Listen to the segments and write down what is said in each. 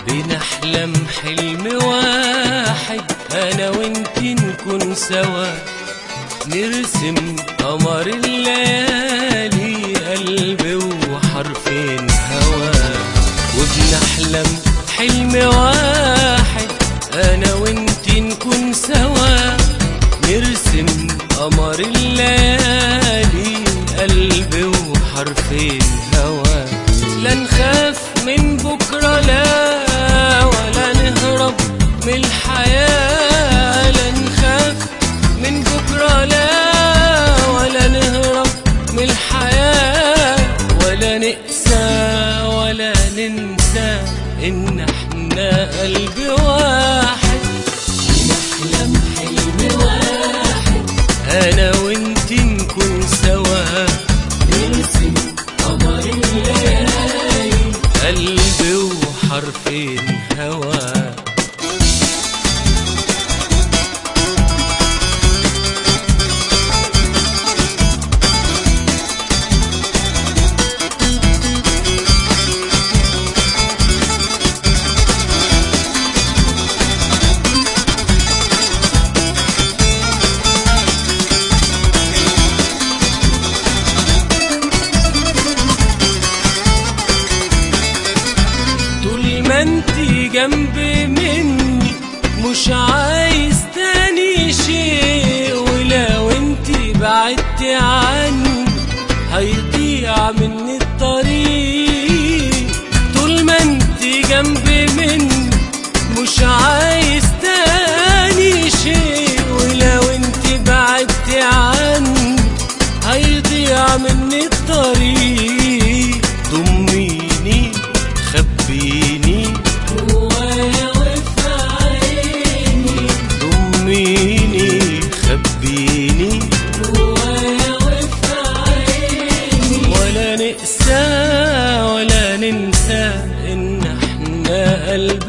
بنحلم حلم واحد انا وانت نكون سوا نرسم قمر الليالي قلبي وحرفين هوا وبنحلم حلم واحد انا وانت نكون سوا نرسم قمر الليالي قلبي وحرفين هوا لا نخاف من بكرة لا ولا نهرب من الحياة لا نخاف من بكرة لا ولا نهرب من الحياة ولا نقسى ولا ننسى إن احنا قلب واحد نحلم حلم واحد أنا وإنت نكون سوا نرسم قمر الليالي قلبي وحرفين هوا طول ما انت جنبي مني مش عايز تاني شيء ولو انت بعدت عني هيضيع مني الطريق طول ما انت جنبي مني مش عايز تاني شيء ولو انت بعدت عني هيضيع مني الطريق ضميني خبيني جوايا وفي عيني ضميني خبيني جوايا وفي عيني ولا نقسى ولا ننسى ان احنا قلب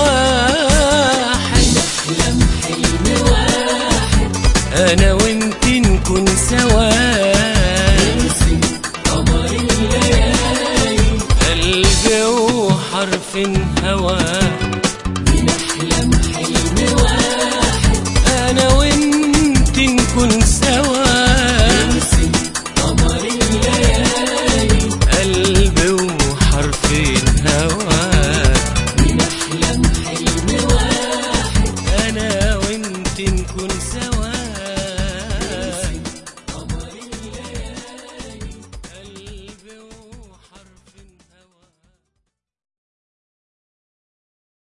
واحد نحلم حلم واحد انا وانت نكون سوا نرسم قمر الليالي قلبي وحرف هوا